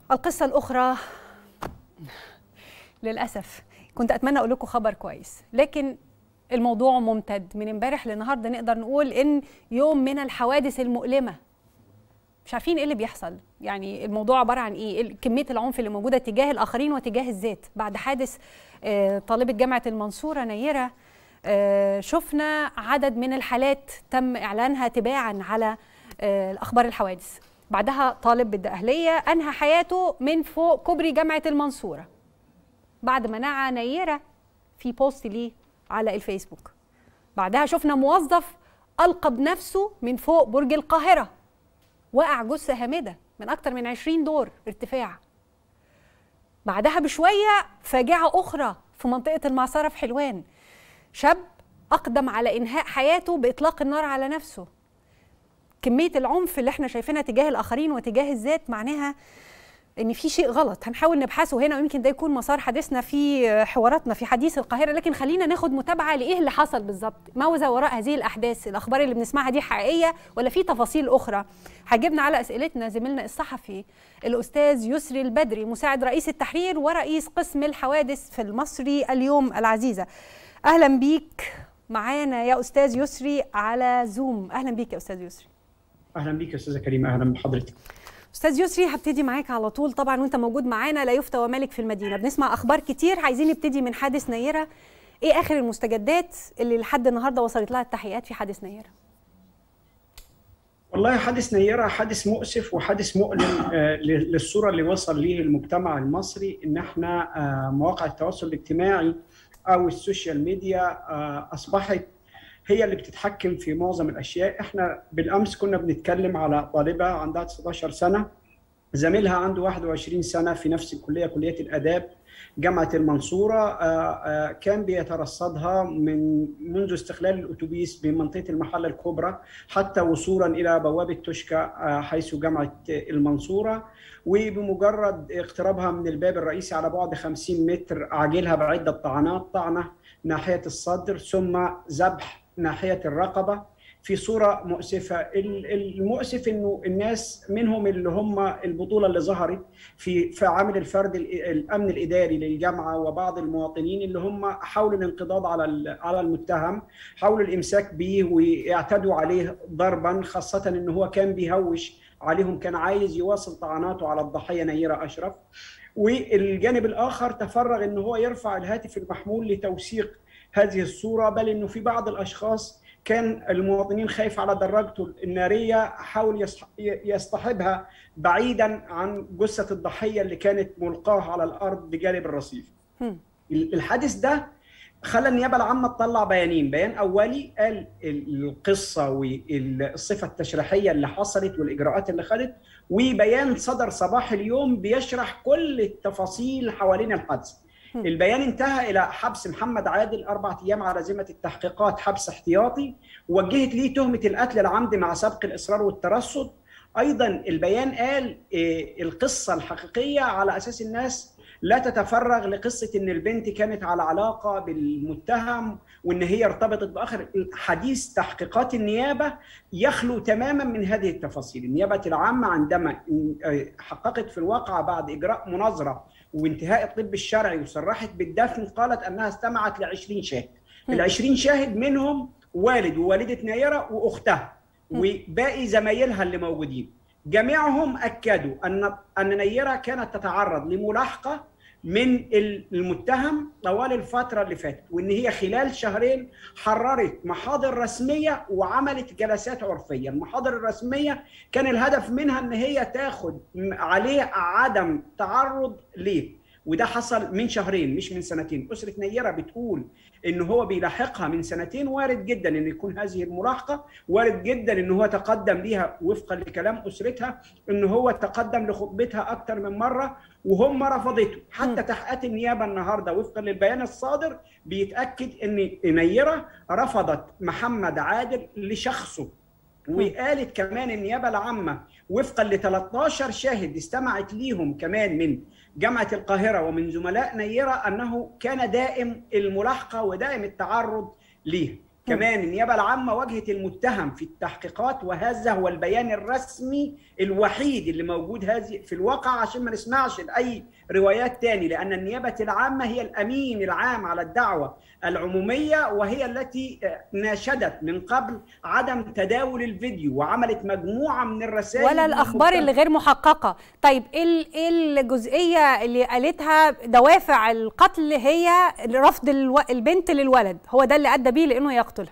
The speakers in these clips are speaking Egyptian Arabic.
القصة الأخرى للأسف كنت أتمنى أقول لكم خبر كويس لكن الموضوع ممتد من امبارح للنهارده نقدر نقول إن يوم من الحوادث المؤلمة مش عارفين ايه اللي بيحصل يعني الموضوع عباره عن ايه كميه العنف اللي موجوده تجاه الاخرين وتجاه الذات بعد حادث آه طالبه جامعه المنصوره نيره آه شفنا عدد من الحالات تم اعلانها تباعا على آه الاخبار الحوادث بعدها طالب بالدقهليه انهى حياته من فوق كوبري جامعه المنصوره بعد ما نعى نيره في بوست ليه على الفيسبوك بعدها شفنا موظف القى بنفسه من فوق برج القاهره وقع جثه هامده من اكتر من 20 دور ارتفاع بعدها بشويه فاجعه اخرى في منطقه المعصره في حلوان شاب اقدم على انهاء حياته باطلاق النار على نفسه كميه العنف اللي احنا شايفينها تجاه الاخرين وتجاه الذات معناها ان في شيء غلط هنحاول نبحثه هنا ويمكن ده يكون مسار حديثنا في حواراتنا في حديث القاهره لكن خلينا ناخد متابعه لايه اللي حصل بالظبط ما وراء هذه الاحداث الاخبار اللي بنسمعها دي حقيقيه ولا في تفاصيل اخرى هجبنا على اسئلتنا زميلنا الصحفي الاستاذ يسري البدري مساعد رئيس التحرير ورئيس قسم الحوادث في المصري اليوم العزيزه اهلا بيك معانا يا استاذ يسري على زوم اهلا بيك يا استاذ يسري اهلا بيك يا استاذه كريمه اهلا بحضرتك استاذ يسري هبتدي معاك على طول طبعا وانت موجود معانا لا يفتى ومالك في المدينه بنسمع اخبار كتير عايزين نبتدي من حادث نيره ايه اخر المستجدات اللي لحد النهارده وصلت لها التحقيقات في حادث نيره والله حادث نيره حادث مؤسف وحادث مؤلم للصوره اللي وصل ليه المجتمع المصري ان احنا مواقع التواصل الاجتماعي او السوشيال ميديا اصبحت هي اللي بتتحكم في معظم الاشياء احنا بالامس كنا بنتكلم على طالبه عندها 19 سنه زميلها عنده 21 سنه في نفس الكليه كليه الاداب جامعه المنصوره كان بيترصدها من منذ استقلال الاتوبيس بمنطقه المحله الكبرى حتى وصولا الى بوابه توشكا حيث جامعه المنصوره وبمجرد اقترابها من الباب الرئيسي على بعد 50 متر عاجلها بعده طعنات طعنه ناحيه الصدر ثم ذبح ناحيه الرقبه في صوره مؤسفه المؤسف انه الناس منهم اللي هم البطوله اللي ظهرت في في عامل الفرد الامن الاداري للجامعه وبعض المواطنين اللي هم حاولوا الانقضاض على على المتهم حاولوا الامساك به ويعتدوا عليه ضربا خاصه ان هو كان بيهوش عليهم كان عايز يواصل طعناته على الضحيه نيره اشرف والجانب الاخر تفرغ ان هو يرفع الهاتف المحمول لتوثيق هذه الصوره بل انه في بعض الاشخاص كان المواطنين خايف على دراجته الناريه حاول يصطحبها بعيدا عن جثه الضحيه اللي كانت ملقاه على الارض بجانب الرصيف. الحادث ده خلى النيابه العامه تطلع بيانين، بيان اولي قال القصه والصفه التشريحيه اللي حصلت والاجراءات اللي خدت وبيان صدر صباح اليوم بيشرح كل التفاصيل حوالين الحادثه. البيان انتهى الى حبس محمد عادل اربع ايام على ذمه التحقيقات حبس احتياطي وجهت ليه تهمه القتل العمد مع سبق الاصرار والترصد ايضا البيان قال القصه الحقيقيه على اساس الناس لا تتفرغ لقصه ان البنت كانت على علاقه بالمتهم وان هي ارتبطت باخر حديث تحقيقات النيابه يخلو تماما من هذه التفاصيل، النيابه العامه عندما حققت في الواقعه بعد اجراء مناظره وانتهاء الطب الشرعي وصرحت بالدفن قالت انها استمعت ل 20 شاهد. ال 20 شاهد منهم والد ووالده نيره واختها وباقي زمايلها اللي موجودين. جميعهم اكدوا ان ان نيره كانت تتعرض لملاحقه من المتهم طوال الفتره اللي فاتت وان هي خلال شهرين حررت محاضر رسميه وعملت جلسات عرفيه، المحاضر الرسميه كان الهدف منها ان هي تاخد عليه عدم تعرض ليه وده حصل من شهرين مش من سنتين، اسره نيره بتقول ان هو بيلاحقها من سنتين وارد جدا ان يكون هذه الملاحقه وارد جدا ان هو تقدم ليها وفقا لكلام اسرتها ان هو تقدم لخطبتها اكثر من مره وهم رفضته حتى تحقيقات النيابه النهارده وفقا للبيان الصادر بيتاكد ان نيره رفضت محمد عادل لشخصه وقالت كمان النيابه العامه وفقا ل 13 شاهد استمعت ليهم كمان من جامعه القاهره ومن زملاء نيره انه كان دائم الملاحقه ودائم التعرض ليه كمان النيابه العامه واجهت المتهم في التحقيقات وهذا هو البيان الرسمي الوحيد اللي موجود هذه في الواقع عشان ما نسمعش اي روايات تاني لان النيابه العامه هي الامين العام على الدعوه العموميه وهي التي ناشدت من قبل عدم تداول الفيديو وعملت مجموعه من الرسائل ولا الاخبار اللي غير محققه طيب ايه الجزئيه اللي قالتها دوافع القتل هي رفض البنت للولد هو ده اللي ادى بيه لانه يقتلها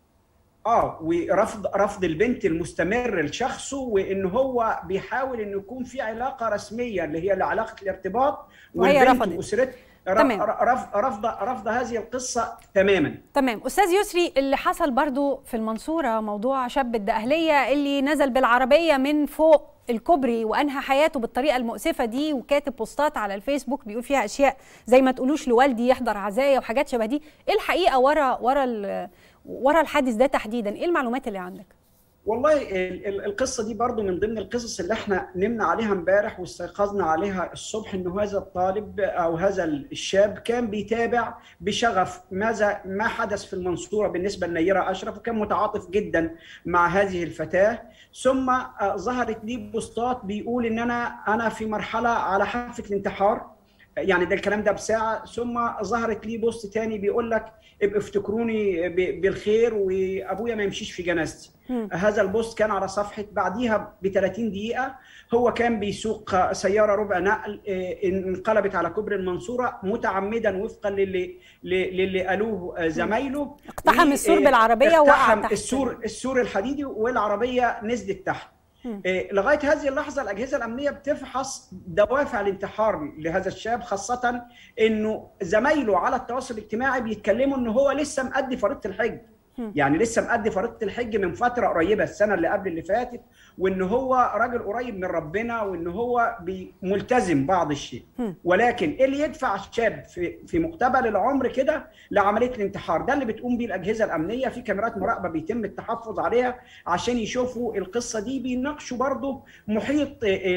اه ورفض رفض البنت المستمر لشخصه وان هو بيحاول انه يكون في علاقه رسميه اللي هي علاقه الارتباط وهي رفضت واسرته تمام رفض رفض رفض هذه القصه تماما تمام استاذ يسري اللي حصل برضو في المنصوره موضوع شاب الدقهليه اللي نزل بالعربيه من فوق الكوبري وانهى حياته بالطريقه المؤسفه دي وكاتب بوستات على الفيسبوك بيقول فيها اشياء زي ما تقولوش لوالدي يحضر عزايا وحاجات شبه دي ايه الحقيقه ورا ورا ورا الحادث ده تحديدا ايه المعلومات اللي عندك والله القصه دي برضو من ضمن القصص اللي احنا نمنا عليها امبارح واستيقظنا عليها الصبح انه هذا الطالب او هذا الشاب كان بيتابع بشغف ماذا ما حدث في المنصوره بالنسبه لنيره اشرف وكان متعاطف جدا مع هذه الفتاه ثم ظهرت لي بوستات بيقول ان انا انا في مرحله على حافه الانتحار يعني ده الكلام ده بساعه ثم ظهرت لي بوست تاني بيقول لك ابقوا افتكروني بالخير وابويا ما يمشيش في جنازتي هذا البوست كان على صفحه بعديها ب 30 دقيقه هو كان بيسوق سياره ربع نقل انقلبت على كوبري المنصوره متعمدا وفقا للي للي قالوه زمايله اقتحم السور بالعربيه ووقع تحت السور السور الحديدي والعربيه نزلت تحت لغايه هذه اللحظه الاجهزه الامنيه بتفحص دوافع الانتحار لهذا الشاب خاصه انه زمايله على التواصل الاجتماعي بيتكلموا ان هو لسه مأدي فريضه الحج يعني لسه مأدي فريضه الحج من فتره قريبه السنه اللي قبل اللي فاتت وان هو راجل قريب من ربنا وان هو ملتزم بعض الشيء ولكن ايه اللي يدفع الشاب في في مقتبل العمر كده لعمليه الانتحار ده اللي بتقوم بيه الاجهزه الامنيه في كاميرات مراقبه بيتم التحفظ عليها عشان يشوفوا القصه دي بيناقشوا برضه محيط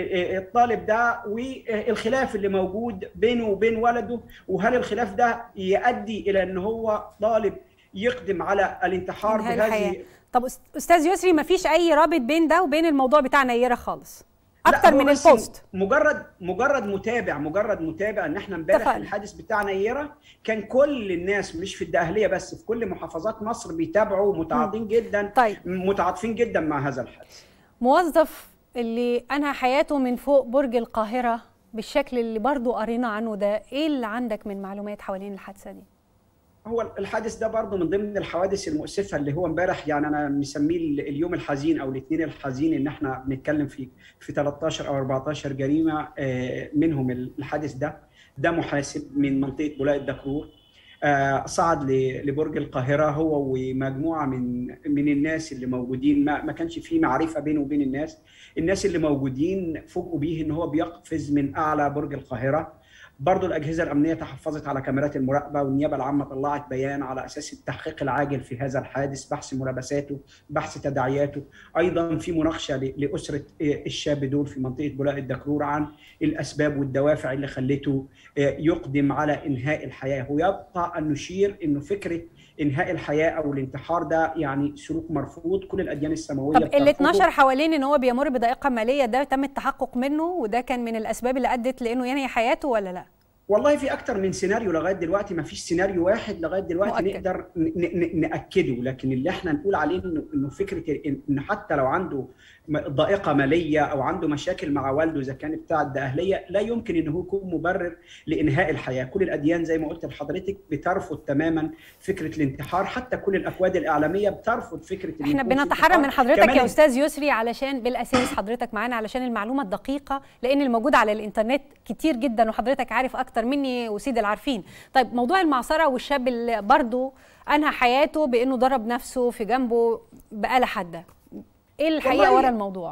الطالب ده والخلاف اللي موجود بينه وبين ولده وهل الخلاف ده يؤدي الى ان هو طالب يقدم على الانتحار بهذه طب استاذ يسري ما فيش اي رابط بين ده وبين الموضوع بتاع نيره خالص اكتر من البوست مجرد مجرد متابع مجرد متابع ان احنا امبارح الحادث بتاع نيره كان كل الناس مش في الدقهليه بس في كل محافظات مصر بيتابعوا متعاطفين جدا طيب. متعاطفين جدا مع هذا الحادث موظف اللي انهى حياته من فوق برج القاهره بالشكل اللي برضو قرينا عنه ده ايه اللي عندك من معلومات حوالين الحادثه دي هو الحادث ده برضه من ضمن الحوادث المؤسفه اللي هو امبارح يعني انا مسميه اليوم الحزين او الاثنين الحزين ان احنا بنتكلم في في 13 او 14 جريمه منهم الحادث ده ده محاسب من منطقه بولاق الدكرور صعد لبرج القاهره هو ومجموعه من من الناس اللي موجودين ما, ما كانش في معرفه بينه وبين الناس الناس اللي موجودين فوجئوا بيه ان هو بيقفز من اعلى برج القاهره برضو الأجهزة الأمنية تحفظت على كاميرات المراقبة والنيابة العامة طلعت بيان على أساس التحقيق العاجل في هذا الحادث بحث ملابساته بحث تداعياته أيضا في مناقشة لأسرة الشاب دول في منطقة بولاق الدكرور عن الأسباب والدوافع اللي خلته يقدم على إنهاء الحياة ويبقى أن نشير أنه فكرة انهاء الحياه او الانتحار ده يعني سلوك مرفوض كل الاديان السماويه طب ال 12 حوالين ان هو بيمر بضائقه ماليه ده تم التحقق منه وده كان من الاسباب اللي ادت لانه ينهي حياته ولا لا؟ والله في اكتر من سيناريو لغايه دلوقتي ما فيش سيناريو واحد لغايه دلوقتي مؤكد. نقدر ناكده لكن اللي احنا نقول عليه انه فكره ان حتى لو عنده ضائقه ماليه او عنده مشاكل مع والده اذا كان بتاع الدقهليه لا يمكن ان هو يكون مبرر لانهاء الحياه، كل الاديان زي ما قلت لحضرتك بترفض تماما فكره الانتحار، حتى كل الاكواد الاعلاميه بترفض فكره احنا بنتحرى من حضرتك يا استاذ يسري علشان بالاساس حضرتك معانا علشان المعلومه الدقيقه لان الموجود على الانترنت كتير جدا وحضرتك عارف اكتر مني وسيد العارفين. طيب موضوع المعصره والشاب اللي برضه انهى حياته بانه ضرب نفسه في جنبه بآلة حاده. ايه الحقيقه ورا الموضوع؟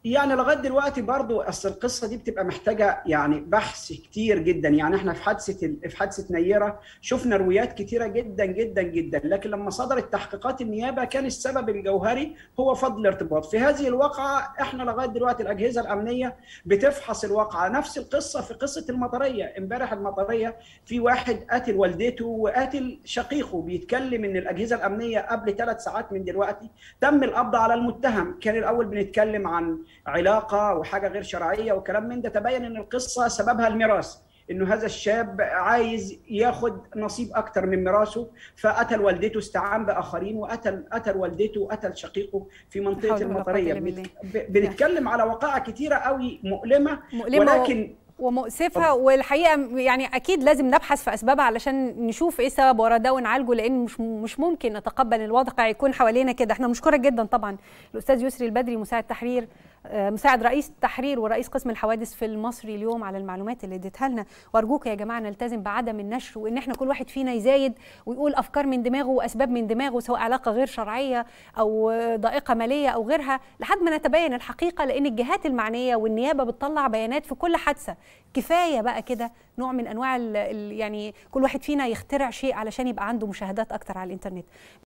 يعني لغايه دلوقتي برضو اصل القصه دي بتبقى محتاجه يعني بحث كتير جدا يعني احنا في حادثه في حادثه نيره شفنا روايات كتيره جدا جدا جدا لكن لما صدرت تحقيقات النيابه كان السبب الجوهري هو فضل الارتباط في هذه الواقعه احنا لغايه دلوقتي الاجهزه الامنيه بتفحص الواقعه نفس القصه في قصه المطريه امبارح المطريه في واحد قتل والدته وقتل شقيقه بيتكلم ان الاجهزه الامنيه قبل ثلاث ساعات من دلوقتي تم القبض على المتهم كان الاول بنتكلم عن علاقه وحاجه غير شرعيه وكلام من ده تبين ان القصه سببها الميراث انه هذا الشاب عايز ياخد نصيب اكتر من ميراثه فقتل والدته استعان باخرين وقتل قتل والدته وقتل شقيقه في منطقه المطريه بنتكلم على وقائع كتيره قوي مؤلمه, مؤلمة ولكن ومؤسفه والحقيقه يعني اكيد لازم نبحث في اسبابها علشان نشوف ايه السبب ورا ده ونعالجه لان مش مش ممكن نتقبل الواقع يكون حوالينا كده احنا بنشكرك جدا طبعا الاستاذ يسري البدري مساعد تحرير مساعد رئيس التحرير ورئيس قسم الحوادث في المصري اليوم على المعلومات اللي اديتها لنا وارجوك يا جماعه نلتزم بعدم النشر وان احنا كل واحد فينا يزايد ويقول افكار من دماغه واسباب من دماغه سواء علاقه غير شرعيه او ضائقه ماليه او غيرها لحد ما نتبين الحقيقه لان الجهات المعنيه والنيابه بتطلع بيانات في كل حادثه كفايه بقى كده نوع من انواع ال يعني كل واحد فينا يخترع شيء علشان يبقى عنده مشاهدات اكتر على الانترنت